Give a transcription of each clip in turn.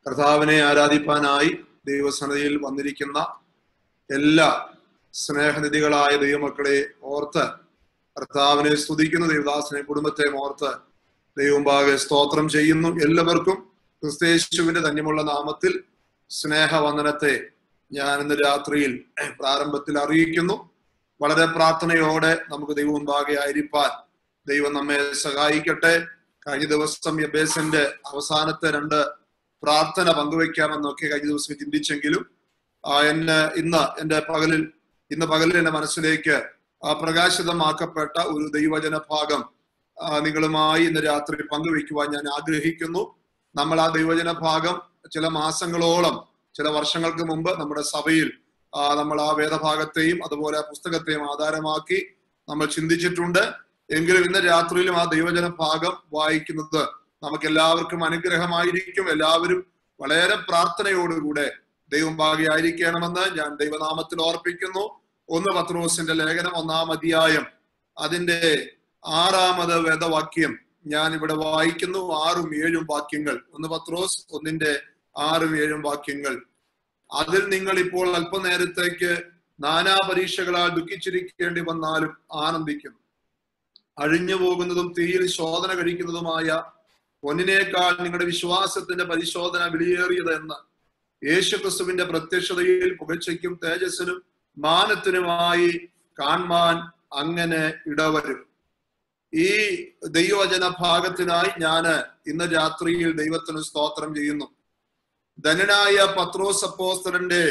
കർത്താവിനെ ആരാധിപ്പാനായി ദൈവസന്നിധിയിൽ വന്നിരിക്കുന്ന എല്ലാ സ്നേഹനിധികളായ ദൈവമക്കളെ ഓർത്ത് കർത്താവിനെ സ്തുതിക്കുന്ന ദൈവദാസനെ കുടുംബത്തെ ഓർത്ത് ദൈവമ്പാകെ സ്തോത്രം ചെയ്യുന്നു എല്ലാവർക്കും ക്രിസ്തേശുവിന്റെ ധന്യമുള്ള നാമത്തിൽ സ്നേഹവന്ദനത്തെ ഞാൻ ഇന്ന് രാത്രിയിൽ പ്രാരംഭത്തിൽ അറിയിക്കുന്നു വളരെ പ്രാർത്ഥനയോടെ നമുക്ക് ദൈവമുമ്പാകെ ആയിരിക്കാൻ ദൈവം നമ്മെ സഹായിക്കട്ടെ കഴിഞ്ഞ ദിവസം യബേസിന്റെ അവസാനത്തെ രണ്ട് പ്രാർത്ഥന പങ്കുവെക്കാമെന്നൊക്കെ കഴിഞ്ഞ ദിവസം ചിന്തിച്ചെങ്കിലും ആ എന്നെ ഇന്ന് എന്റെ പകലിൽ ഇന്ന് പകലിൽ എന്റെ മനസ്സിലേക്ക് ആ പ്രകാശിതമാക്കപ്പെട്ട ഒരു ദൈവജന ഭാഗം ആ, നിങ്ങളുമായി ഇന്ന് രാത്രി പങ്കുവെക്കുവാൻ ഞാൻ ആഗ്രഹിക്കുന്നു നമ്മൾ ആ ദൈവജന ഭാഗം ചില മാസങ്ങളോളം ചില വർഷങ്ങൾക്ക് മുമ്പ് നമ്മുടെ സഭയിൽ ആ, നമ്മൾ ആ വേദഭാഗത്തെയും അതുപോലെ ആ പുസ്തകത്തെയും ആധാരമാക്കി നമ്മൾ ചിന്തിച്ചിട്ടുണ്ട് എങ്കിലും ഇന്ന് രാത്രിയിലും ആ ദൈവജന ഭാഗം വായിക്കുന്നത് നമുക്ക് എല്ലാവർക്കും അനുഗ്രഹമായിരിക്കും എല്ലാവരും വളരെ പ്രാർത്ഥനയോടുകൂടെ ദൈവം ഭാഗ്യായിരിക്കണമെന്ന് ഞാൻ ദൈവനാമത്തിൽ ഓർപ്പിക്കുന്നു ഒന്ന് പത്രോസിന്റെ ലേഖനം ഒന്നാം അധ്യായം അതിന്റെ ആറാമത് വേദവാക്യം ഞാൻ ഇവിടെ വായിക്കുന്നു ആറും ഏഴും വാക്യങ്ങൾ ഒന്ന് പത്രോസ് ഒന്നിന്റെ ആറും ഏഴും വാക്യങ്ങൾ അതിൽ നിങ്ങൾ ഇപ്പോൾ അല്പനേരത്തേക്ക് നാനാ പരീക്ഷകളാൽ ദുഃഖിച്ചിരിക്കേണ്ടി വന്നാലും ആനന്ദിക്കും അഴിഞ്ഞു പോകുന്നതും തീയിൽ ശോധന കഴിക്കുന്നതുമായ പൊന്നിനേക്കാൾ നിങ്ങളുടെ വിശ്വാസത്തിന്റെ പരിശോധന വിലയേറിയത് എന്ന് യേശുക്രിസ്തുവിന്റെ പ്രത്യക്ഷതയിൽ പുകഴ്ചയ്ക്കും തേജസ്സിനും മാനത്തിനുമായി കാണാൻ അങ്ങനെ ഇടവരും ഈ ദൈവവചന ഭാഗത്തിനായി ഞാന് ഇന്ന് രാത്രിയിൽ ദൈവത്തിന് സ്തോത്രം ചെയ്യുന്നു ധനനായ പത്രോസ് അപ്പോസ്തലന്റെ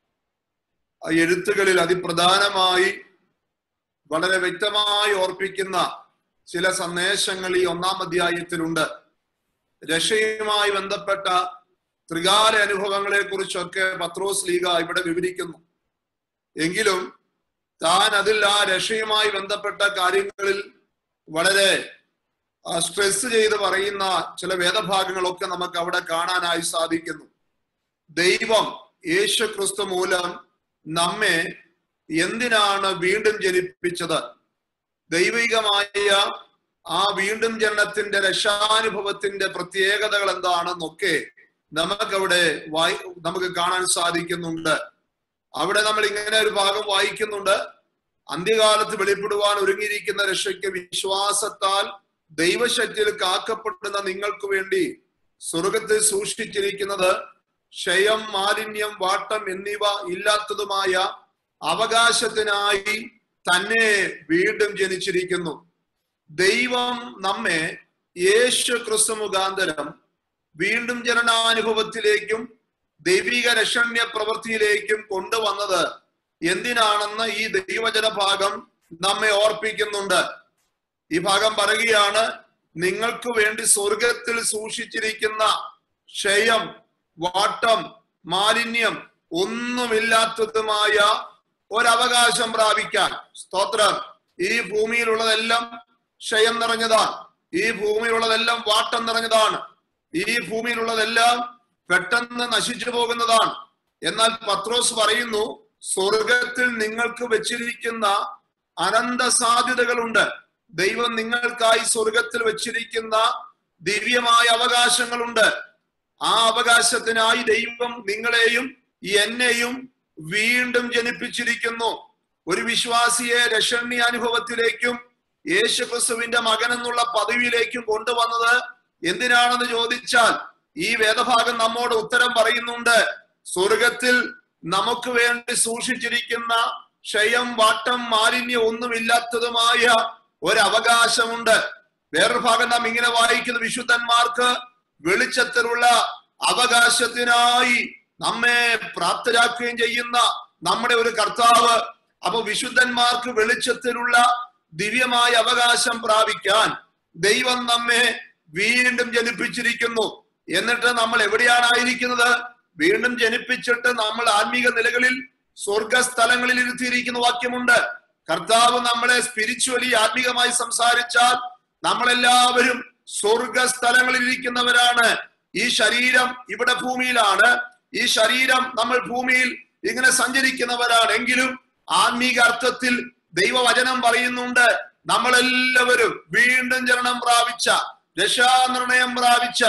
എഴുത്തുകളിൽ അതിപ്രധാനമായി വളരെ വ്യക്തമായി ഓർപ്പിക്കുന്ന ചില സന്ദേശങ്ങൾ ഈ ഒന്നാം അധ്യായത്തിലുണ്ട് രക്ഷയുമായി ബന്ധപ്പെട്ട ത്രികാല അനുഭവങ്ങളെ കുറിച്ചൊക്കെ പത്രോസ് ലീഗ ഇവിടെ വിവരിക്കുന്നു എങ്കിലും താൻ അതിൽ ആ രക്ഷയുമായി ബന്ധപ്പെട്ട കാര്യങ്ങളിൽ വളരെ സ്ട്രെസ് ചെയ്ത് പറയുന്ന ചില വേദഭാഗങ്ങളൊക്കെ നമുക്ക് അവിടെ കാണാനായി സാധിക്കുന്നു ദൈവം യേശു ക്രിസ്തു മൂലം നമ്മെ എന്തിനാണ് വീണ്ടും ജനിപ്പിച്ചത് ദൈവികമായ ആ വീണ്ടും ജനനത്തിന്റെ രക്ഷാനുഭവത്തിന്റെ പ്രത്യേകതകൾ എന്താണെന്നൊക്കെ നമുക്കവിടെ വായി നമുക്ക് കാണാൻ സാധിക്കുന്നുണ്ട് അവിടെ നമ്മൾ ഇങ്ങനെ ഒരു ഭാഗം വായിക്കുന്നുണ്ട് അന്ത്യകാലത്ത് വെളിപ്പെടുവാൻ ഒരുങ്ങിയിരിക്കുന്ന രക്ഷയ്ക്ക് വിശ്വാസത്താൽ ദൈവശക്തിയിൽ കാക്കപ്പെടുന്ന നിങ്ങൾക്ക് വേണ്ടി സ്വർഗത്തിൽ സൂക്ഷിച്ചിരിക്കുന്നത് ക്ഷയം മാലിന്യം വാട്ടം എന്നിവ ഇല്ലാത്തതുമായ അവകാശത്തിനായി തന്നെ വീണ്ടും ജനിച്ചിരിക്കുന്നു ദൈവം നമ്മെ യേശു ക്രിസ്തു മുഖാന്തരം വീണ്ടും ജനനാനുഭവത്തിലേക്കും ദൈവിക രക്ഷണ്യ പ്രവൃത്തിയിലേക്കും കൊണ്ടുവന്നത് എന്തിനാണെന്ന് ഈ ദൈവജന ഭാഗം നമ്മെ ഓർപ്പിക്കുന്നുണ്ട് ഈ ഭാഗം പറയുകയാണ് നിങ്ങൾക്ക് വേണ്ടി സ്വർഗത്തിൽ സൂക്ഷിച്ചിരിക്കുന്ന ക്ഷയം വാട്ടം മാലിന്യം ഒന്നുമില്ലാത്തതുമായ ഒരവകാശം പ്രാപിക്കാൻ സ്തോത്രം ഈ ഭൂമിയിലുള്ളതെല്ലാം ക്ഷയം നിറഞ്ഞതാണ് ഈ ഭൂമിയിലുള്ളതെല്ലാം വാട്ടം നിറഞ്ഞതാണ് ഈ ഭൂമിയിലുള്ളതെല്ലാം പെട്ടെന്ന് നശിച്ചു പോകുന്നതാണ് എന്നാൽ പത്രോസ് പറയുന്നു സ്വർഗത്തിൽ നിങ്ങൾക്ക് വെച്ചിരിക്കുന്ന അനന്ത സാധ്യതകളുണ്ട് ദൈവം നിങ്ങൾക്കായി സ്വർഗത്തിൽ വെച്ചിരിക്കുന്ന ദിവ്യമായ അവകാശങ്ങളുണ്ട് ആ അവകാശത്തിനായി ദൈവം നിങ്ങളെയും എന്നെയും വീണ്ടും ജനിപ്പിച്ചിരിക്കുന്നു ഒരു വിശ്വാസിയെ രക്ഷണ്യ അനുഭവത്തിലേക്കും യേശുക്രിസ്തുവിന്റെ മകൻ എന്നുള്ള പദവിയിലേക്കും കൊണ്ടുവന്നത് എന്തിനാണെന്ന് ചോദിച്ചാൽ ഈ വേദഭാഗം നമ്മോട് ഉത്തരം പറയുന്നുണ്ട് സ്വർഗത്തിൽ നമുക്ക് വേണ്ടി സൂക്ഷിച്ചിരിക്കുന്ന ക്ഷയം വാട്ടം മാലിന്യം ഒന്നുമില്ലാത്തതുമായ ഒരവകാശമുണ്ട് വേറൊരു ഭാഗം നാം ഇങ്ങനെ വായിക്കുന്ന വിശുദ്ധന്മാർക്ക് വെളിച്ചത്തിലുള്ള അവകാശത്തിനായി നമ്മെ പ്രാപ്തരാക്കുകയും ചെയ്യുന്ന നമ്മുടെ ഒരു കർത്താവ് അപ്പൊ വിശുദ്ധന്മാർക്ക് വെളിച്ചത്തിലുള്ള ദിവ്യമായ അവകാശം പ്രാപിക്കാൻ ദൈവം നമ്മെ വീണ്ടും ജനിപ്പിച്ചിരിക്കുന്നു എന്നിട്ട് നമ്മൾ എവിടെയാണ് ആയിരിക്കുന്നത് വീണ്ടും ജനിപ്പിച്ചിട്ട് നമ്മൾ ആത്മീക നിലകളിൽ സ്വർഗസ്ഥലങ്ങളിൽ ഇരുത്തിയിരിക്കുന്ന വാക്യമുണ്ട് കർത്താവ് നമ്മളെ സ്പിരിച്വലി ആത്മീകമായി സംസാരിച്ചാൽ നമ്മളെല്ലാവരും സ്വർഗസ്ഥലങ്ങളിൽ ഇരിക്കുന്നവരാണ് ഈ ശരീരം ഇവിടെ ഭൂമിയിലാണ് ഈ ശരീരം നമ്മൾ ഭൂമിയിൽ ഇങ്ങനെ സഞ്ചരിക്കുന്നവരാണ് എങ്കിലും ആത്മീക അർത്ഥത്തിൽ ദൈവവചനം പറയുന്നുണ്ട് നമ്മളെല്ലാവരും വീണ്ടും ജനനം പ്രാപിച്ച രക്ഷാനിർണയം പ്രാപിച്ച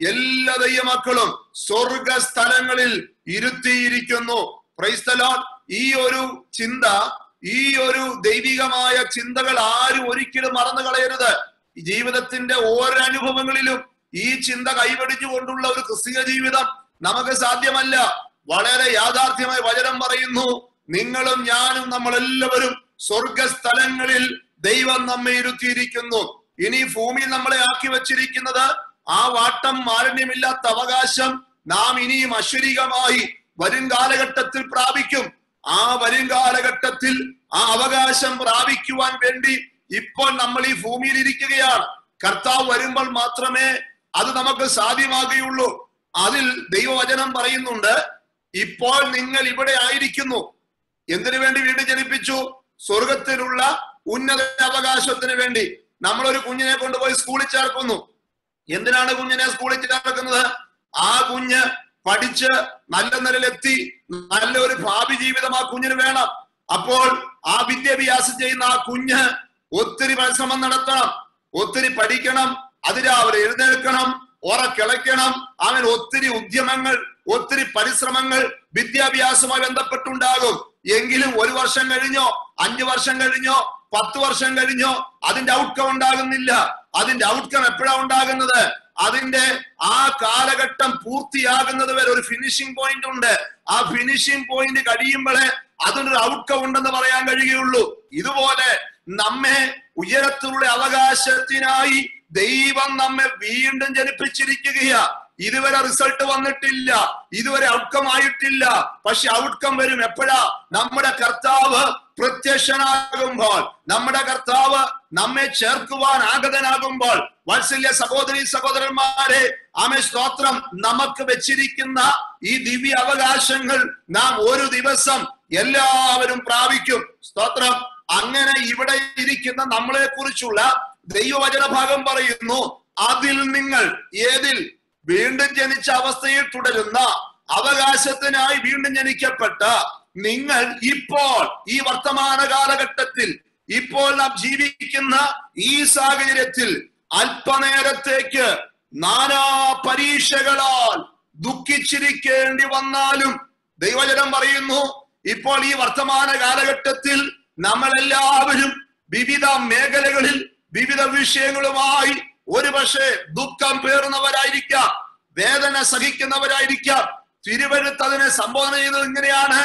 എല്ലാ ദൈവമക്കളും സ്വർഗ സ്ഥലങ്ങളിൽ ഇരുത്തിയിരിക്കുന്നു ക്രൈസ്തലോൺ ഈ ഒരു ചിന്ത ഈ ഒരു ദൈവികമായ ചിന്തകൾ ആരും ഒരിക്കലും മറന്നു കളയരുത് ഈ ജീവിതത്തിന്റെ ഓരോ അനുഭവങ്ങളിലും ഈ ചിന്ത കൈവടിച്ചുകൊണ്ടുള്ള ഒരു ക്രിസ്തീയ ജീവിതം നമുക്ക് സാധ്യമല്ല വളരെ യാഥാർത്ഥ്യമായ വചനം പറയുന്നു നിങ്ങളും ഞാനും നമ്മളെല്ലാവരും സ്വർഗസ്ഥലങ്ങളിൽ ദൈവം നമ്മെ ഇരുത്തിയിരിക്കുന്നു ഇനി ഭൂമിയിൽ നമ്മളെ ആക്കി വച്ചിരിക്കുന്നത് ആ വാട്ടം മാലിന്യമില്ലാത്ത അവകാശം നാം ഇനിയും അശ്വരികമായി വരും കാലഘട്ടത്തിൽ പ്രാപിക്കും ആ വരും കാലഘട്ടത്തിൽ ആ അവകാശം പ്രാപിക്കുവാൻ വേണ്ടി ഇപ്പോൾ നമ്മൾ ഈ ഭൂമിയിൽ ഇരിക്കുകയാണ് കർത്താവ് വരുമ്പോൾ മാത്രമേ അത് നമുക്ക് സാധ്യമാകുകയുള്ളൂ അതിൽ ദൈവവചനം പറയുന്നുണ്ട് ഇപ്പോൾ നിങ്ങൾ ഇവിടെ ആയിരിക്കുന്നു എന്തിനു വേണ്ടി വീണ്ടും ജനിപ്പിച്ചു സ്വർഗത്തിലുള്ള ഉന്നത അവകാശത്തിന് വേണ്ടി നമ്മളൊരു കുഞ്ഞിനെ കൊണ്ടുപോയി സ്കൂളിൽ ചേർക്കുന്നു എന്തിനാണ് കുഞ്ഞിനെ സ്കൂളിൽ ചേർക്കുന്നത് ആ കുഞ്ഞ് പഠിച്ച് നല്ല നിലയിലെത്തി നല്ലൊരു ഭാവി ജീവിതം ആ കുഞ്ഞിന് വേണം അപ്പോൾ ആ വിദ്യാഭ്യാസം ചെയ്യുന്ന ആ കുഞ്ഞ് ഒത്തിരി പരിശ്രമം നടത്തണം ഒത്തിരി പഠിക്കണം അതിരാവിലെ എഴുന്നേൽക്കണം ഉറക്കിളയ്ക്കണം അവൻ ഒത്തിരി ഉദ്യമങ്ങൾ ഒത്തിരി പരിശ്രമങ്ങൾ വിദ്യാഭ്യാസവുമായി ബന്ധപ്പെട്ടുണ്ടാകും എങ്കിലും ഒരു വർഷം കഴിഞ്ഞോ അഞ്ചു വർഷം കഴിഞ്ഞോ പത്ത് വർഷം കഴിഞ്ഞോ അതിന്റെ ഔട്ട്കം ഉണ്ടാകുന്നില്ല അതിന്റെ ഔട്ട്കം എപ്പോഴാ ഉണ്ടാകുന്നത് അതിന്റെ ആ കാലഘട്ടം പൂർത്തിയാകുന്നത് വരെ ഒരു ഫിനിഷിംഗ് പോയിന്റ് ഉണ്ട് ആ ഫിനിഷിംഗ് പോയിന്റ് കഴിയുമ്പോഴേ അതിനൊരു ഔട്ട്കം ഉണ്ടെന്ന് പറയാൻ കഴിയുകയുള്ളൂ ഇതുപോലെ നമ്മെ ഉയരത്തിലുള്ള അവകാശത്തിനായി ദൈവം നമ്മെ വീണ്ടും ജനിപ്പിച്ചിരിക്കുകയാ ഇതുവരെ റിസൾട്ട് വന്നിട്ടില്ല ഇതുവരെ ഔട്ട്കം ആയിട്ടില്ല പക്ഷെ ഔട്ട്കം വരും എപ്പോഴാ നമ്മുടെ കർത്താവ് പ്രത്യക്ഷനാകുമ്പോൾ നമ്മുടെ കർത്താവ് നമ്മെ ചേർക്കുവാൻ ആഗതനാകുമ്പോൾ വാത്സല്യ സഹോദരി സഹോദരന്മാരെ ആമെ സ്തോത്രം നമുക്ക് വെച്ചിരിക്കുന്ന ഈ ദിവ്യ അവകാശങ്ങൾ നാം ഒരു ദിവസം എല്ലാവരും പ്രാപിക്കും സ്തോത്രം അങ്ങനെ ഇവിടെ ഇരിക്കുന്ന നമ്മളെ കുറിച്ചുള്ള ദൈവവചന ഭാഗം പറയുന്നു അതിൽ നിങ്ങൾ ഏതിൽ വീണ്ടും ജനിച്ച അവസ്ഥയിൽ തുടരുന്ന അവകാശത്തിനായി വീണ്ടും ജനിക്കപ്പെട്ട നിങ്ങൾ ഇപ്പോൾ ഈ വർത്തമാന കാലഘട്ടത്തിൽ ഇപ്പോൾ നാം ജീവിക്കുന്ന ഈ സാഹചര്യത്തിൽ അല്പനേരത്തേക്ക് നാനാ പരീക്ഷകളാൽ ദുഃഖിച്ചിരിക്കേണ്ടി വന്നാലും ദൈവജനം പറയുന്നു ഇപ്പോൾ ഈ വർത്തമാന കാലഘട്ടത്തിൽ നമ്മളെല്ലാവരും വിവിധ മേഖലകളിൽ വിവിധ വിഷയങ്ങളുമായി ഒരുപക്ഷെ ദുഃഖം പേറുന്നവരായിരിക്കാം വേദന സഹിക്കുന്നവരായിരിക്കാം തിരുവഴുത്ത് അതിനെ സംബോധന ചെയ്തത് ഇങ്ങനെയാണ്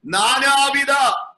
നാനാവിധ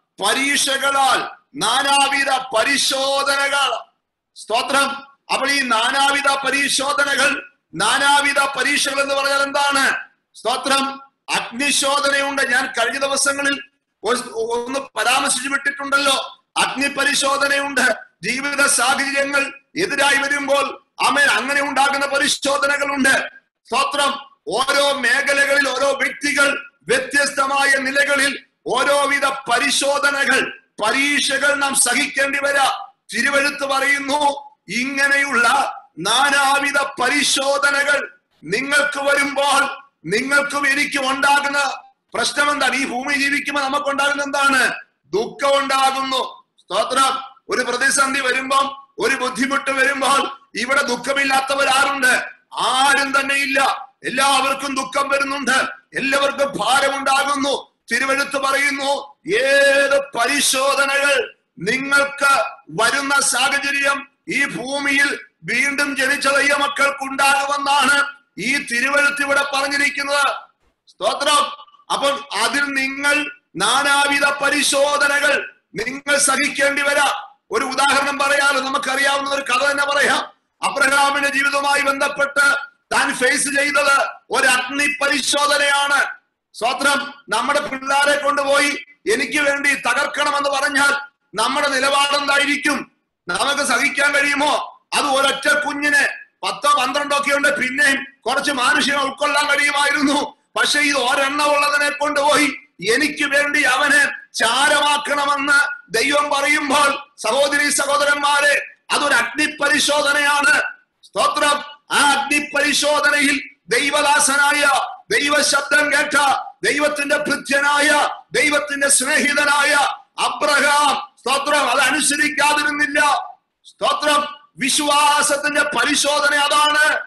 പരീക്ഷകളാൽ നാനാവിധ പരിശോധനകൾ സ്തോത്രം അപ്പോൾ ഈ നാനാവിധ പരിശോധനകൾ നാനാവിധ പരീക്ഷകൾ എന്ന് പറഞ്ഞാൽ എന്താണ് സ്തോത്രം അഗ്നിശോധനയുണ്ട് ഞാൻ കഴിഞ്ഞ ദിവസങ്ങളിൽ ഒരു- ഒന്ന് പരാമർശിച്ചു വിട്ടിട്ടുണ്ടല്ലോ അഗ്നി പരിശോധനയുണ്ട് ജീവിത സാഹചര്യങ്ങൾ എതിരായി വരുമ്പോൾ അമേൻ അങ്ങനെ ഉണ്ടാകുന്ന പരിശോധനകളുണ്ട് സ്തോത്രം ഓരോ മേഖലകളിൽ ഓരോ വ്യക്തികൾ വ്യത്യസ്തമായ നിലകളിൽ ഓരോവിധ പരിശോധനകൾ പരീക്ഷകൾ നാം സഹിക്കേണ്ടി വരാ തിരുവഴുത്ത് പറയുന്നു ഇങ്ങനെയുള്ള നാനാവിധ പരിശോധനകൾ നിങ്ങൾക്ക് വരുമ്പോൾ നിങ്ങൾക്കും എനിക്കും ഉണ്ടാകുന്ന പ്രശ്നം എന്താണ് ഈ ഭൂമി ജീവിക്കുമ്പോൾ നമുക്കുണ്ടാകുന്ന എന്താണ് ദുഃഖം ഉണ്ടാകുന്നു സ്തോത്രം ഒരു പ്രതിസന്ധി വരുമ്പം ഒരു ബുദ്ധിമുട്ട് വരുമ്പോൾ ഇവിടെ ദുഃഖമില്ലാത്തവരാരുണ്ട് ആരും തന്നെ ഇല്ല എല്ലാവർക്കും ദുഃഖം വരുന്നുണ്ട് എല്ലാവർക്കും ഭാരമുണ്ടാകുന്നു തിരുവഴുത്ത് പറയുന്നു ഏത് പരിശോധനകൾ നിങ്ങൾക്ക് വരുന്ന സാഹചര്യം ഈ ഭൂമിയിൽ വീണ്ടും ജനിച്ച ദൈവമക്കൾക്ക് ഉണ്ടാകുമെന്നാണ് ഈ തിരുവഴുത്ത് ഇവിടെ പറഞ്ഞിരിക്കുന്നത് സ്തോത്രം അപ്പം അതിൽ നിങ്ങൾ നാനാവിധ പരിശോധനകൾ നിങ്ങൾ സഹിക്കേണ്ടി വരാം ഒരു ഉദാഹരണം പറയാലോ നമുക്കറിയാവുന്ന ഒരു കഥ തന്നെ പറയാം അബ്രഹാമിന്റെ ജീവിതവുമായി ബന്ധപ്പെട്ട് താൻ ഫേസ് ചെയ്തത് ഒരു അഗ്നി പരിശോധനയാണ് സ്വത്രം നമ്മുടെ പിള്ളേരെ കൊണ്ടുപോയി എനിക്ക് വേണ്ടി തകർക്കണമെന്ന് പറഞ്ഞാൽ നമ്മുടെ നിലപാടെന്തായിരിക്കും നമുക്ക് സഹിക്കാൻ കഴിയുമോ അത് ഒരൊറ്റ കുഞ്ഞിന് പത്തോ പന്ത്രണ്ടോ ഒക്കെ ഉണ്ട് പിന്നെയും കുറച്ച് മാനുഷികം ഉൾക്കൊള്ളാൻ കഴിയുമായിരുന്നു പക്ഷെ ഇത് ഒരെണ്ണം ഉള്ളതിനെ കൊണ്ടുപോയി എനിക്ക് വേണ്ടി അവനെ ചാരമാക്കണമെന്ന് ദൈവം പറയുമ്പോൾ സഹോദരി സഹോദരന്മാരെ അതൊരു അഗ്നി പരിശോധനയാണ് സ്തോത്രം ആ അഗ്നി പരിശോധനയിൽ ദൈവദാസനായ ദൈവശബ്ദം കേട്ട ദൈവത്തിന്റെ ഭൃത്യനായ ദൈവത്തിന്റെ സ്നേഹിതനായ അബ്രഹാം സ്തോത്രം അത് അനുസരിക്കാതിരുന്നില്ല സ്തോത്രം വിശ്വാസത്തിന്റെ പരിശോധന അതാണ്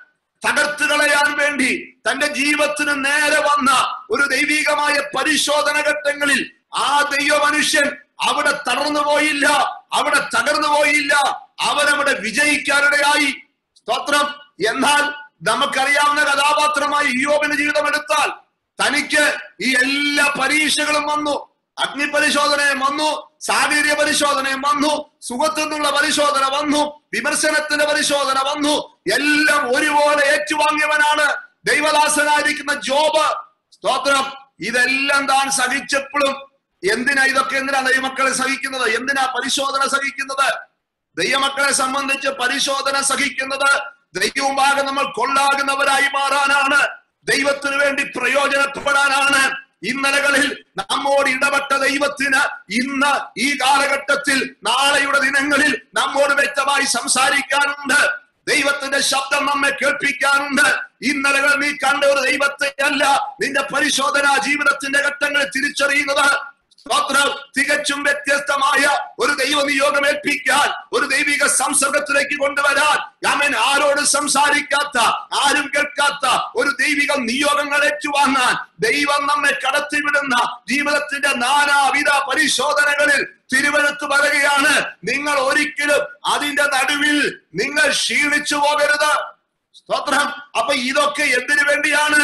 തകർത്തു കളയാൻ വേണ്ടി തന്റെ ജീവിതത്തിന് നേരെ വന്ന ഒരു ദൈവികമായ പരിശോധന ഘട്ടങ്ങളിൽ ആ ദൈവ മനുഷ്യൻ അവിടെ തളർന്നു പോയില്ല അവിടെ തകർന്നു പോയില്ല അവനവിടെ വിജയിക്കാനിടയായി സ്തോത്രം എന്നാൽ നമുക്കറിയാവുന്ന കഥാപാത്രമായി യോബിന്റെ ജീവിതം എടുത്താൽ തനിക്ക് ഈ എല്ലാ പരീക്ഷകളും വന്നു അഗ്നിപരിശോധനയും വന്നു സാഹചര്യ പരിശോധനയും വന്നു സുഖത്തിൽ നിന്നുള്ള പരിശോധന വന്നു വിമർശനത്തിന്റെ പരിശോധന വന്നു എല്ലാം ഒരുപോലെ ഏറ്റുവാങ്ങിയവനാണ് ദൈവദാസനായിരിക്കുന്ന ജോബ് സ്തോത്രം ഇതെല്ലാം താൻ സഹിച്ചപ്പോഴും എന്തിനാ ഇതൊക്കെ എന്തിനാ ദൈവമക്കളെ സഹിക്കുന്നത് എന്തിനാ പരിശോധന സഹിക്കുന്നത് ദൈവമക്കളെ സംബന്ധിച്ച് പരിശോധന സഹിക്കുന്നത് ദൈവമുമ്പാകെ നമ്മൾ കൊള്ളാകുന്നവരായി മാറാനാണ് ദൈവത്തിന് വേണ്ടി പ്രയോജനപ്പെടാനാണ് ഇന്നലകളിൽ നമ്മോട് ഇടപെട്ട ദൈവത്തിന് ഇന്ന് ഈ കാലഘട്ടത്തിൽ നാളെയുടെ ദിനങ്ങളിൽ നമ്മോട് വ്യക്തമായി സംസാരിക്കാനുണ്ട് ദൈവത്തിന്റെ ശബ്ദം നമ്മെ കേൾപ്പിക്കാനുണ്ട് ഇന്നലകൾ നീ കണ്ട ഒരു ദൈവത്തെ അല്ല നിന്റെ പരിശോധന ജീവിതത്തിന്റെ ഘട്ടങ്ങളിൽ തിരിച്ചറിയുന്നത് സ്തോത്രം തികച്ചും വ്യത്യസ്തമായ ഒരു ദൈവ നിയോഗം ഏൽപ്പിക്കാൻ ഒരു ദൈവിക സംസർഗത്തിലേക്ക് കൊണ്ടുവരാൻ രാമൻ ആരോട് സംസാരിക്കാത്ത ആരും കേൾക്കാത്ത ഒരു ദൈവിക നിയോഗങ്ങൾ ഏറ്റുവാങ്ങാൻ ദൈവം നമ്മെ കടത്തിവിടുന്ന ജീവിതത്തിന്റെ നാനാവിധ പരിശോധനകളിൽ തിരുവനത്ത് പറയുകയാണ് നിങ്ങൾ ഒരിക്കലും അതിന്റെ നടുവിൽ നിങ്ങൾ ക്ഷീണിച്ചു പോകരുത് സ്തോത്രം അപ്പൊ ഇതൊക്കെ എന്തിനു വേണ്ടിയാണ്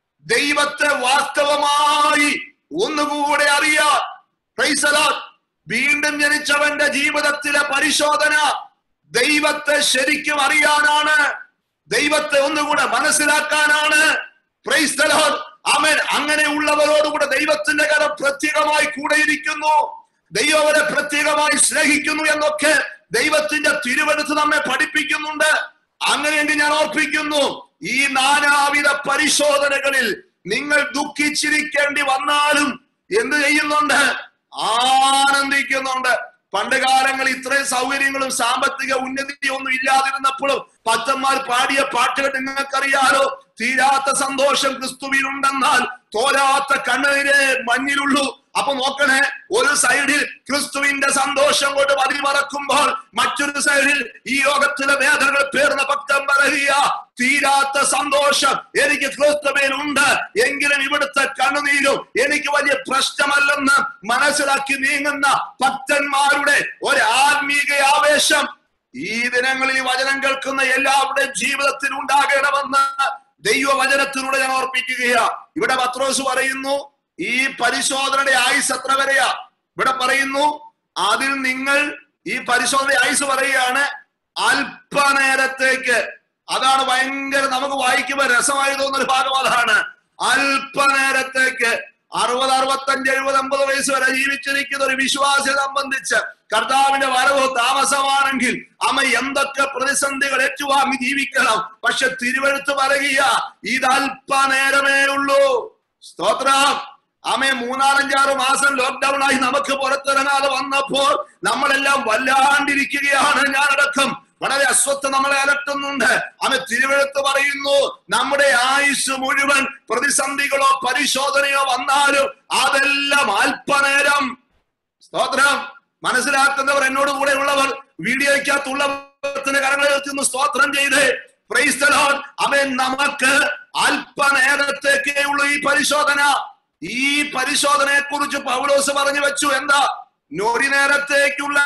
ദൈവത്തെ വാസ്തവമായി ഒന്നുകൂടെ അറിയാൻ Praise the Lord. വീണ്ടും ജനിച്ചവന്റെ ജീവിതത്തിലെ പരിശോധന ദൈവത്തെ ശരിക്കും അറിയാനാണ് ദൈവത്തെ ഒന്നുകൂടെ മനസ്സിലാക്കാനാണ് Praise the Lord. അവൻ അങ്ങനെയുള്ളവരോടുകൂടെ ദൈവത്തിന്റെ കരം പ്രത്യേകമായി കൂടെയിരിക്കുന്നു ദൈവം അവരെ പ്രത്യേകമായി സ്നേഹിക്കുന്നു എന്നൊക്കെ ദൈവത്തിന്റെ തിരുവനത്ത് നമ്മെ പഠിപ്പിക്കുന്നുണ്ട് അങ്ങനെയെങ്കിൽ ഞാൻ ഓർപ്പിക്കുന്നു ഈ നാനാവിധ പരിശോധനകളിൽ നിങ്ങൾ ദുഃഖിച്ചിരിക്കേണ്ടി വന്നാലും എന്ത് ചെയ്യുന്നുണ്ട് ആനന്ദിക്കുന്നുണ്ട് പണ്ട് കാലങ്ങളിൽ ഇത്രയും സൗകര്യങ്ങളും സാമ്പത്തിക ഉന്നതിയും ഒന്നും ഇല്ലാതിരുന്നപ്പോഴും പത്തന്മാർ പാടിയ പാട്ടുകൾ നിങ്ങൾക്കറിയാലോ തീരാത്ത സന്തോഷം ക്രിസ്തുവിനുണ്ടെന്നാൽ തോരാത്ത കണ്ണീരെ മഞ്ഞിലുള്ളൂ അപ്പൊ നോക്കണേ ഒരു സൈഡിൽ ക്രിസ്തുവിന്റെ സന്തോഷം കൊണ്ട് മതിമറക്കുമ്പോൾ മറ്റൊരു സൈഡിൽ ഈ ലോകത്തിലെ വേദനകൾ പേർന്ന ഭക്തൻ പറയുക തീരാത്ത സന്തോഷം എനിക്ക് ക്രിസ്തുവിനുണ്ട് എങ്കിലും ഇവിടുത്തെ കണ്ണുനീരും എനിക്ക് വലിയ പ്രശ്നമല്ലെന്ന് മനസ്സിലാക്കി നീങ്ങുന്ന ഭക്തന്മാരുടെ ഒരു ആത്മീക ആവേശം ഈ ദിനങ്ങളിൽ ഈ വചനം കേൾക്കുന്ന എല്ലാവരുടെയും ജീവിതത്തിൽ ഉണ്ടാകണമെന്ന് ദൈവവചനത്തിലൂടെ ഞാൻ ഓർപ്പിക്കുകയാ ഇവിടെ പത്രോസ് പറയുന്നു ഈ പരിശോധനയുടെ ആയുസ് എത്ര വരെയാ ഇവിടെ പറയുന്നു അതിൽ നിങ്ങൾ ഈ പരിശോധന ആയുസ് പറയുകയാണ് അല്പനേരത്തേക്ക് അതാണ് ഭയങ്കര നമുക്ക് വായിക്കുമ്പോൾ രസമായി തോന്നുന്ന ഒരു ഭാഗം അതാണ് അല്പനേരത്തേക്ക് അറുപത് അറുപത്തഞ്ച് എഴുപത് അമ്പത് വയസ്സ് വരെ ജീവിച്ചിരിക്കുന്ന ഒരു വിശ്വാസിയെ സംബന്ധിച്ച് കർത്താവിന്റെ വരവ് താമസമാണെങ്കിൽ അമ്മ എന്തൊക്കെ പ്രതിസന്ധികൾ ഏറ്റുവാങ്ങി ജീവിക്കണം പക്ഷെ തിരുവഴുത്ത് പറയുക ഇത് അല്പനേരമേ ഉള്ളൂ സ്തോത്രം അമ്മേ മൂന്നാലഞ്ചാറ് മാസം ലോക്ക്ഡൌൺ ആയി നമുക്ക് പുറത്തിറങ്ങാതെ വന്നപ്പോൾ നമ്മളെല്ലാം വല്ലാണ്ടിരിക്കുകയാണ് ഞാനടക്കം വളരെ അസ്വസ്ഥ നമ്മളെ അലട്ടുന്നുണ്ട് അവ തിരുവഴുത്ത് പറയുന്നു നമ്മുടെ ആയുസ് മുഴുവൻ പ്രതിസന്ധികളോ പരിശോധനയോ വന്നാലും അതെല്ലാം അല്പനേരം സ്തോത്രം മനസ്സിലാക്കുന്നവർ എന്നോട് കൂടെ ഉള്ളവർ വീഡിയോയ്ക്കകത്തുള്ളവത്തിന് കരങ്ങളെ എത്തുന്നു സ്തോത്രം ചെയ്ത് പ്രൈസ് the Lord. അവൻ നമുക്ക് അല്പനേരത്തേക്കേ ഉള്ളൂ ഈ പരിശോധന ഈ പരിശോധനയെ കുറിച്ച് പൗലോസ് പറഞ്ഞു വെച്ചു എന്താ നൊടി നേരത്തേക്കുള്ള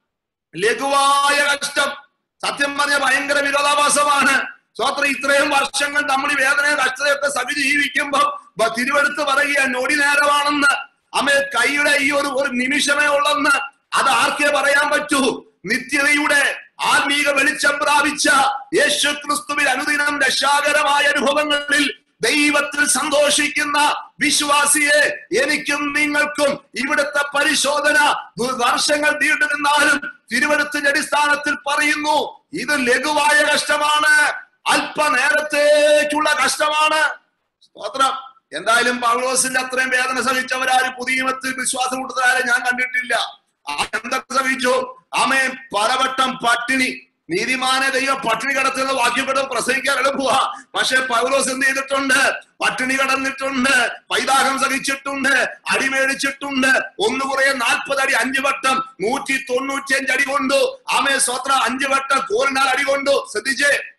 ലഘുവായ കഷ്ടം സത്യം പറഞ്ഞ ഭയങ്കര വിരോധാഭാസമാണ് സ്വത്ര ഇത്രയും വർഷങ്ങൾ നമ്മൾ ഈ വേദനയും കഷ്ടതയൊക്കെ സഹിച്ച് ജീവിക്കുമ്പോൾ ബ- തിരുവെടുത്ത് പറയുക നൊടി നേരമാണെന്ന് അമ്മ കൈയുടെ ഈ ഒരു ഒരു നിമിഷമേ ഉള്ളെന്ന് അത് ആർക്കേ പറയാൻ പറ്റൂ നിത്യതയുടെ ആത്മീക വെളിച്ചം പ്രാപിച്ച യേശു ക്രിസ്തുവിൽ അനുദിനം രക്ഷാകരമായ അനുഭവങ്ങളിൽ ദൈവത്തിൽ സന്തോഷിക്കുന്ന വിശ്വാസിയെ എനിക്കും നിങ്ങൾക്കും ഇവിടുത്തെ പരിശോധന ദു- വർഷങ്ങൾ നീണ്ടു നിന്നാലും തിരുവനത്തിന്റെ അടിസ്ഥാനത്തിൽ പറയുന്നു ഇത് ലഘുവായ കഷ്ടമാണ് അല്പനേരത്തേക്കുള്ള കഷ്ടമാണ് സ്തോത്രം എന്തായാലും പൗലോസിന്റെ അത്രയും വേദന സഹിച്ചവരാരും പുതിയ നിയമത്തിൽ വിശ്വാസം കൊടുത്തവരാരും ഞാൻ കണ്ടിട്ടില്ല ആ എന്തൊക്കെ സഹിച്ചു ആമേ പലവട്ടം പട്ടിണി നീതിമാനെ ദൈവം പട്ടിണി കിടത്തുന്ന വാക്യപ്പെടും പ്രസംഗിക്കാൻ എളുപ്പമാ പക്ഷെ പൗലോസ് എന്ത് ചെയ്തിട്ടുണ്ട് പട്ടിണി കടന്നിട്ടുണ്ട് പൈതാഹം സഹിച്ചിട്ടുണ്ട് അടി മേടിച്ചിട്ടുണ്ട് ഒന്ന് കുറേ നാൽപ്പത് അടി അഞ്ചു വട്ടം നൂറ്റി തൊണ്ണൂറ്റി അഞ്ച് അടി കൊണ്ടു ആമേ സ്വത്ര അഞ്ചു വട്ടം കോറിനാൽ അടി കൊണ്ടു ശ്രദ്ധിച്ചേ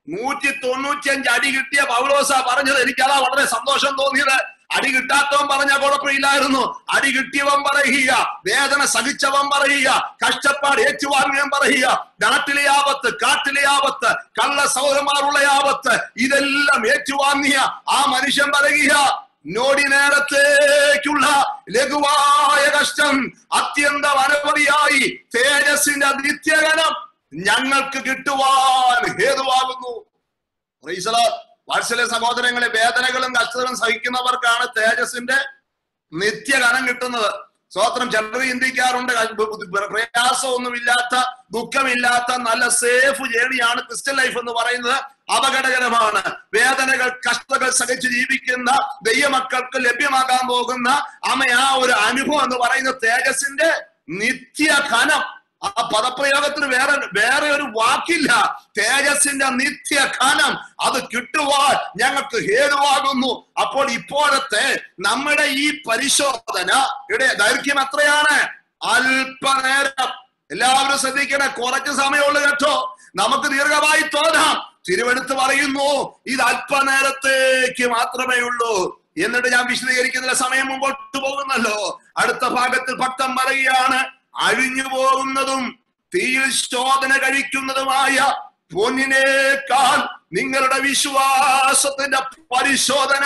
നൂറ്റി തൊണ്ണൂറ്റിയഞ്ച് അടി കിട്ടിയ പൗലോസ പറഞ്ഞത് എനിക്കതാ വളരെ സന്തോഷം തോന്നിയത് അടി കിട്ടാത്തവൻ പറഞ്ഞ കുഴപ്പമില്ലായിരുന്നു അടി കിട്ടിയവൻ പറയുക വേദന സഹിച്ചവൻ പറയുക കഷ്ടപ്പാട് ഏറ്റുവാങ്ങിയവൻ പറയുക നാട്ടിലെ ആപത്ത് കാട്ടിലെ ആപത്ത് കള്ള സഹോദരന്മാരുള്ള ആപത്ത് ഇതെല്ലാം ഏറ്റുവാങ്ങിയ ആ മനുഷ്യൻ പറയുക നോടി നേരത്തേക്കുള്ള ലഘുവായ കഷ്ടം അത്യന്തം അനവധിയായി തേജസ്സിന്റെ നിത്യഗനം ഞങ്ങൾക്ക് കിട്ടുവാൻ ഹേതുവാകുന്നു Praise the Lord. വാത്സല്യ സഹോദരങ്ങളെ വേദനകളും കഷ്ടതകളും സഹിക്കുന്നവർക്കാണ് തേജസ്സിന്റെ നിത്യഗനം കിട്ടുന്നത് സ്വോത്രം ചിലർ ചിന്തിക്കാറുണ്ട് പ്രയാസമൊന്നുമില്ലാത്ത ദുഃഖമില്ലാത്ത നല്ല സേഫ് ജേണിയാണ് ക്രിസ്ത്യൻ ലൈഫ് എന്ന് പറയുന്നത് അപകടകരമാണ് വേദനകൾ കഷ്ടതകൾ സഹിച്ച് ജീവിക്കുന്ന ദൈവമക്കൾക്ക് ലഭ്യമാകാൻ പോകുന്ന അമ്മ ആ ഒരു അനുഭവം എന്ന് പറയുന്ന തേജസ്സിന്റെ നിത്യഘനം ആ പദപ്രയോഗത്തിന് വേറെ വേറെ ഒരു വാക്കില്ല തേജസ്സിന്റെ നിത്യഘനം അത് കിട്ടുവാൻ ഞങ്ങൾക്ക് ഹേതുവാകുന്നു അപ്പോൾ ഇപ്പോഴത്തെ നമ്മുടെ ഈ പരിശോധന ഇവിടെ ദൈർഘ്യം എത്രയാണ് അല്പനേരം എല്ലാവരും ശ്രദ്ധിക്കണേ കുറച്ച് സമയമുള്ളു കേട്ടോ നമുക്ക് ദീർഘമായി തോന്നാം തിരുവെടുത്ത് പറയുന്നു ഇത് അല്പനേരത്തേക്ക് മാത്രമേ ഉള്ളൂ എന്നിട്ട് ഞാൻ വിശദീകരിക്കുന്നില്ല സമയം മുമ്പോട്ട് പോകുന്നല്ലോ അടുത്ത ഭാഗത്തിൽ ഭക്തൻ പറയുകയാണ് അഴിഞ്ഞു പോകുന്നതും തീയിൽ ശോധന കഴിക്കുന്നതുമായ പൊന്നിനേക്കാൾ നിങ്ങളുടെ വിശ്വാസത്തിന്റെ പരിശോധന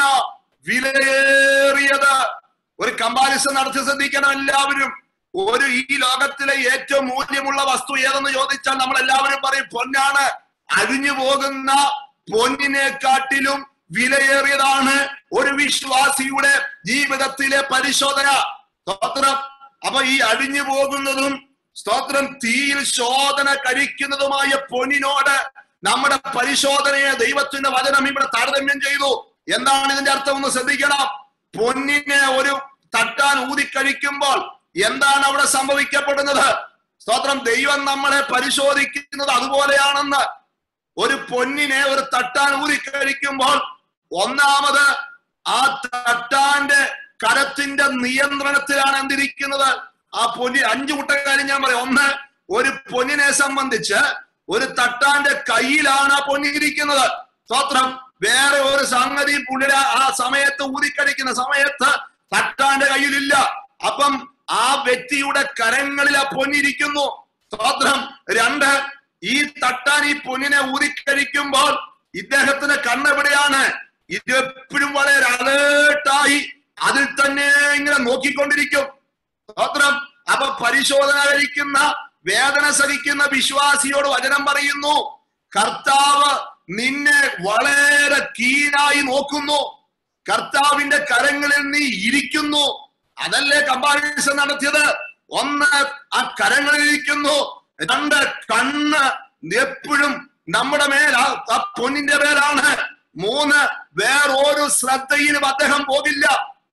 വിലയേറിയത് ഒരു കമ്പാരിസൺ നടത്തി ശ്രദ്ധിക്കണം എല്ലാവരും ഒരു ഈ ലോകത്തിലെ ഏറ്റവും മൂല്യമുള്ള വസ്തു ഏതെന്ന് ചോദിച്ചാൽ നമ്മൾ എല്ലാവരും പറയും പൊന്നാണ് അഴിഞ്ഞു പോകുന്ന പൊന്നിനെക്കാട്ടിലും വിലയേറിയതാണ് ഒരു വിശ്വാസിയുടെ ജീവിതത്തിലെ പരിശോധന സ്തോത്രം അപ്പൊ ഈ അഴിഞ്ഞു പോകുന്നതും സ്തോത്രം തീയിൽ ശോധന കഴിക്കുന്നതുമായ പൊന്നിനോട് നമ്മുടെ പരിശോധനയെ ദൈവത്തിന്റെ വചനം ഇവിടെ താരതമ്യം ചെയ്തു എന്താണ് ഇതിന്റെ അർത്ഥം ഒന്ന് ശ്രദ്ധിക്കണം പൊന്നിനെ ഒരു തട്ടാൻ ഊതിക്കഴിക്കുമ്പോൾ എന്താണ് അവിടെ സംഭവിക്കപ്പെടുന്നത് സ്തോത്രം ദൈവം നമ്മളെ പരിശോധിക്കുന്നത് അതുപോലെയാണെന്ന് ഒരു പൊന്നിനെ ഒരു തട്ടാൻ ഊതിക്കഴിക്കുമ്പോൾ ഒന്നാമത് ആ തട്ടാന്റെ കരത്തിന്റെ നിയന്ത്രണത്തിലാണ് എന്തിരിക്കുന്നത് ആ പൊന്നി അഞ്ചു കൂട്ട കാര്യം ഞാൻ പറയാം ഒന്ന് ഒരു പൊന്നിനെ സംബന്ധിച്ച് ഒരു തട്ടാന്റെ കയ്യിലാണ് ആ പൊന്നിരിക്കുന്നത് സ്തോത്രം വേറെ ഒരു സംഗതി പുള്ളിയുടെ ആ സമയത്ത് ഊതിക്കടിക്കുന്ന സമയത്ത് തട്ടാന്റെ കയ്യിലില്ല അപ്പം ആ വ്യക്തിയുടെ കരങ്ങളിൽ ആ പൊന്നിരിക്കുന്നു സ്തോത്രം രണ്ട് ഈ തട്ടാൻ ഈ പൊന്നിനെ ഊതിക്കഴിക്കുമ്പോൾ ഇദ്ദേഹത്തിന് കണ്ണെവിടെയാണ് ഇത് എപ്പോഴും വളരെ അലേർട്ടായി അതിൽ തന്നെ ഇങ്ങനെ നോക്കിക്കൊണ്ടിരിക്കും സ്തോത്രം അപ്പൊ പരിശോധന കഴിക്കുന്ന വേദന സഹിക്കുന്ന വിശ്വാസിയോട് വചനം പറയുന്നു കർത്താവ് നിന്നെ വളരെ കീനായി നോക്കുന്നു കർത്താവിന്റെ കരങ്ങളിൽ നീ ഇരിക്കുന്നു അതല്ലേ കമ്പാരിസൺ നടത്തിയത് ഒന്ന് ആ കരങ്ങളിൽ ഇരിക്കുന്നു രണ്ട് കണ്ണ് എപ്പോഴും നമ്മുടെ മേൽ ആ ആ പൊന്നിന്റെ മേലാണ് മൂന്ന് വേറൊരു ശ്രദ്ധയിലും അദ്ദേഹം പോകില്ല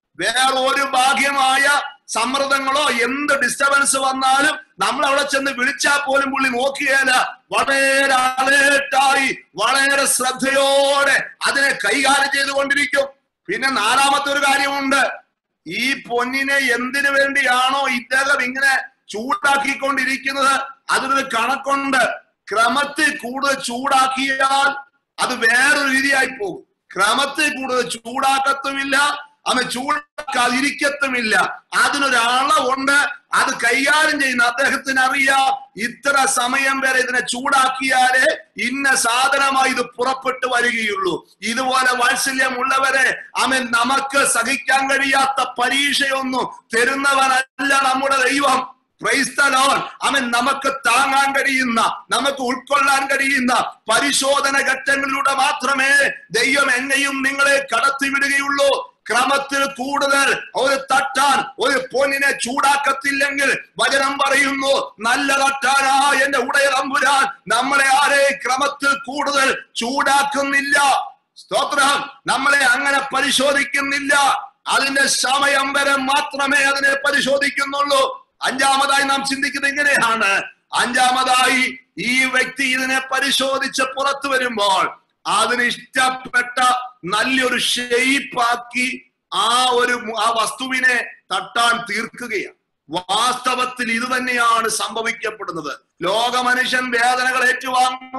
വേറൊരു ഭാഗ്യമായ സമ്മർദ്ദങ്ങളോ എന്ത് ഡിസ്റ്റർബൻസ് വന്നാലും നമ്മൾ അവിടെ ചെന്ന് വിളിച്ചാൽ പോലും പുള്ളി നോക്കിയാല വളരെ അലേർട്ടായി വളരെ ശ്രദ്ധയോടെ അതിനെ കൈകാര്യം ചെയ്തുകൊണ്ടിരിക്കും പിന്നെ നാലാമത്തെ ഒരു കാര്യമുണ്ട് ഈ പൊന്നിനെ എന്തിനു വേണ്ടിയാണോ ഇദ്ദേഹം ഇങ്ങനെ ചൂടാക്കിക്കൊണ്ടിരിക്കുന്നത് അതിനൊരു കണക്കുണ്ട് ക്രമത്തിൽ കൂടുതൽ ചൂടാക്കിയാൽ അത് വേറൊരു രീതിയായി പോകും ക്രമത്തിൽ കൂടുതൽ ചൂടാക്കത്തുമില്ല അവൻ ചൂടാക്കാതിരിക്കത്തുമില്ല അതിനൊരളവുണ്ട് അത് കൈകാര്യം ചെയ്യുന്ന അദ്ദേഹത്തിന് അറിയാം ഇത്ര സമയം വരെ ഇതിനെ ചൂടാക്കിയാലേ ഇന്ന സാധനമായി ഇത് പുറപ്പെട്ടു വരികയുള്ളൂ ഇതുപോലെ വാത്സല്യമുള്ളവരെ അവൻ നമുക്ക് സഹിക്കാൻ കഴിയാത്ത പരീക്ഷയൊന്നും തരുന്നവനല്ല നമ്മുടെ ദൈവം ക്രൈസ്തലോൻ അവൻ നമുക്ക് താങ്ങാൻ കഴിയുന്ന നമുക്ക് ഉൾക്കൊള്ളാൻ കഴിയുന്ന പരിശോധന ഘട്ടങ്ങളിലൂടെ മാത്രമേ ദൈവം എന്നെയും നിങ്ങളെ കടത്തിവിടുകയുള്ളൂ ക്രമത്തിൽ കൂടുതൽ ഒരു തട്ടാൻ ഒരു പൊന്നിനെ ചൂടാക്കത്തില്ലെങ്കിൽ വചനം പറയുന്നു നല്ല തട്ടാനാ എന്റെ ഉടയ തമ്പുരാൻ നമ്മളെ ആരെ ക്രമത്തിൽ കൂടുതൽ ചൂടാക്കുന്നില്ല സ്തോത്രം നമ്മളെ അങ്ങനെ പരിശോധിക്കുന്നില്ല അതിന്റെ സമയം വരെ മാത്രമേ അതിനെ പരിശോധിക്കുന്നുള്ളൂ അഞ്ചാമതായി നാം ചിന്തിക്കുന്നത് ഇങ്ങനെയാണ് അഞ്ചാമതായി ഈ വ്യക്തി ഇതിനെ പരിശോധിച്ച് പുറത്തു വരുമ്പോൾ അതിന് ഇഷ്ടപ്പെട്ട നല്ലൊരു ഷെയ്പ്പാക്കി ആ ഒരു ആ വസ്തുവിനെ തട്ടാൻ തീർക്കുകയാണ് വാസ്തവത്തിൽ ഇത് തന്നെയാണ് സംഭവിക്കപ്പെടുന്നത് ലോക മനുഷ്യൻ വേദനകൾ ഏറ്റുവാങ്ങുമ്പോൾ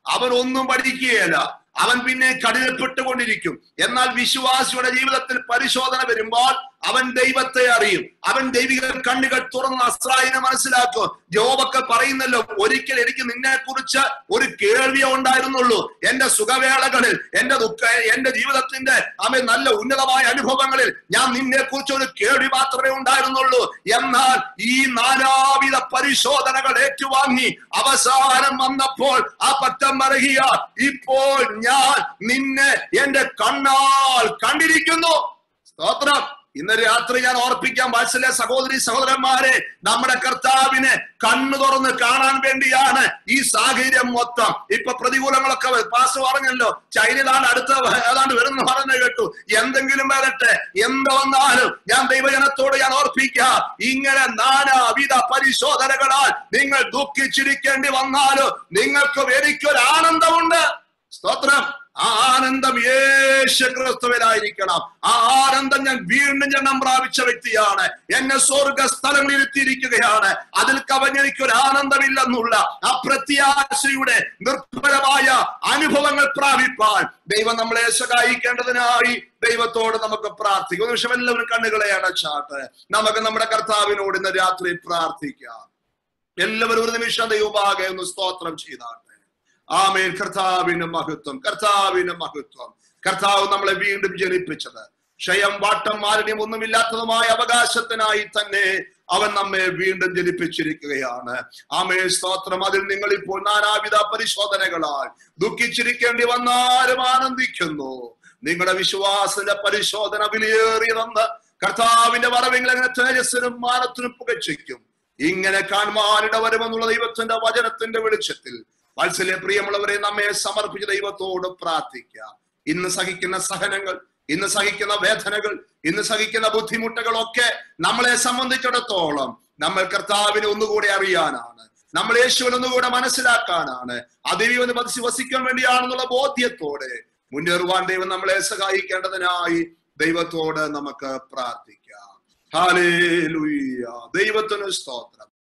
അവൻ ഒന്നും പഠിക്കുകയില്ല അവൻ പിന്നെ കഠിനപ്പെട്ടുകൊണ്ടിരിക്കും എന്നാൽ വിശ്വാസിയുടെ ജീവിതത്തിൽ പരിശോധന വരുമ്പോൾ അവൻ ദൈവത്തെ അറിയും അവൻ ദൈവിക കണ്ണുകൾ തുറന്ന് അസ്രായിനെ മനസ്സിലാക്കും ജോബൊക്കെ പറയുന്നല്ലോ ഒരിക്കൽ എനിക്ക് നിന്നെ കുറിച്ച് ഒരു കേൾവിയേ ഉണ്ടായിരുന്നുള്ളൂ എന്റെ സുഖവേളകളിൽ എന്റെ ദുഃഖ എന്റെ ജീവിതത്തിന്റെ അമേ നല്ല ഉന്നതമായ അനുഭവങ്ങളിൽ ഞാൻ നിന്നെ കുറിച്ച് ഒരു കേൾവി മാത്രമേ ഉണ്ടായിരുന്നുള്ളൂ എന്നാൽ ഈ നാനാവിധ പരിശോധനകൾ ഏറ്റുവാങ്ങി അവസാനം വന്നപ്പോൾ ആ പറ്റം പറയുക ഇപ്പോൾ ഞാൻ നിന്നെ എന്റെ കണ്ണാൽ കണ്ടിരിക്കുന്നു സ്തോത്രം ഇന്ന് രാത്രി ഞാൻ ഓർപ്പിക്കാൻ വാത്സല്യ സഹോദരി സഹോദരന്മാരെ നമ്മുടെ കർത്താവിനെ കണ്ണു തുറന്ന് കാണാൻ വേണ്ടിയാണ് ഈ സാഹചര്യം മൊത്തം ഇപ്പൊ പ്രതികൂലങ്ങളൊക്കെ വ- പാസ് പറഞ്ഞല്ലോ ചൈനയിലാണ് അടുത്ത വ- ഏതാണ്ട് വരുന്ന പറഞ്ഞു കേട്ടു എന്തെങ്കിലും വരട്ടെ എന്ത് വന്നാലും ഞാൻ ദൈവജനത്തോട് ഞാൻ ഓർപ്പിക്കാം ഇങ്ങനെ നാനാവിധ പരിശോധനകളാൽ നിങ്ങൾ ദുഃഖിച്ചിരിക്കേണ്ടി വന്നാലും നിങ്ങൾക്ക് എനിക്കൊരു ആനന്ദമുണ്ട് സ്തോത്രം ആ ആനന്ദം യേശു ക്രിസ്തുവിലായിരിക്കണം ആ ആനന്ദം ഞാൻ വീണ്ടും ജന്മം പ്രാപിച്ച വ്യക്തിയാണ് എന്നെ സ്വർഗ സ്ഥലങ്ങളിൽ എത്തിയിരിക്കുകയാണ് അതിൽ കവഞ്ഞെനിക്കൊരു ആനന്ദമില്ലെന്നുള്ള ആ പ്രത്യാശയുടെ നിർഭരമായ അനുഭവങ്ങൾ പ്രാപിപ്പാൻ ദൈവം നമ്മളെ സഹായിക്കേണ്ടതിനായി ദൈവത്തോട് നമുക്ക് പ്രാർത്ഥിക്കും ഒരു നിമിഷം എല്ലാവരും കണ്ണുകളെ അടച്ചാട്ട് നമുക്ക് നമ്മുടെ കർത്താവിനോട് ഇന്ന് രാത്രി പ്രാർത്ഥിക്കാം എല്ലാവരും ഒരു നിമിഷം ദൈവഭാഗെ ഒന്ന് സ്തോത്രം ചെയ്താട്ടെ ആമേൻ കർത്താവിന് മഹത്വം കർത്താവിന് മഹത്വം കർത്താവ് നമ്മളെ വീണ്ടും ജനിപ്പിച്ചത് ക്ഷയം വാട്ടം മാലിന്യം ഒന്നുമില്ലാത്തതുമായ അവകാശത്തിനായി തന്നെ അവൻ നമ്മെ വീണ്ടും ജനിപ്പിച്ചിരിക്കുകയാണ് ആമേ സ്തോത്രം അതിൽ നിങ്ങൾ ഇപ്പോൾ നാനാവിധ പരിശോധനകളാൽ ദുഃഖിച്ചിരിക്കേണ്ടി വന്നാലും ആനന്ദിക്കുന്നു നിങ്ങളുടെ വിശ്വാസത്തിന്റെ പരിശോധന വിലയേറിയതെന്ന് കർത്താവിന്റെ വരവെങ്കിൽ അങ്ങനെ തേജസ്സിനും മാനത്തിനും പുകച്ചിക്കും ഇങ്ങനെ കാണുവാനിട വരുമെന്നുള്ള ദൈവത്തിന്റെ വചനത്തിന്റെ വെളിച്ചത്തിൽ വാത്സല്യ പ്രിയമുള്ളവരെ നമ്മെ സമർപ്പിച്ച ദൈവത്തോട് പ്രാർത്ഥിക്കാം ഇന്ന് സഹിക്കുന്ന സഹനങ്ങൾ ഇന്ന് സഹിക്കുന്ന വേദനകൾ ഇന്ന് സഹിക്കുന്ന ബുദ്ധിമുട്ടുകളൊക്കെ നമ്മളെ സംബന്ധിച്ചിടത്തോളം നമ്മൾ കർത്താവിനെ ഒന്നുകൂടെ അറിയാനാണ് നമ്മൾ യേശുവിനെ ഒന്നുകൂടെ മനസ്സിലാക്കാനാണ് അതിവിവന് പതിച്ച് വസിക്കാൻ വേണ്ടിയാണെന്നുള്ള ബോധ്യത്തോടെ മുന്നേറുവാൻ ദൈവം നമ്മളെ സഹായിക്കേണ്ടതിനായി ദൈവത്തോട് നമുക്ക് പ്രാർത്ഥിക്കാം ഹാലേലുയ്യ ദൈവത്തിന് സ്തോത്രം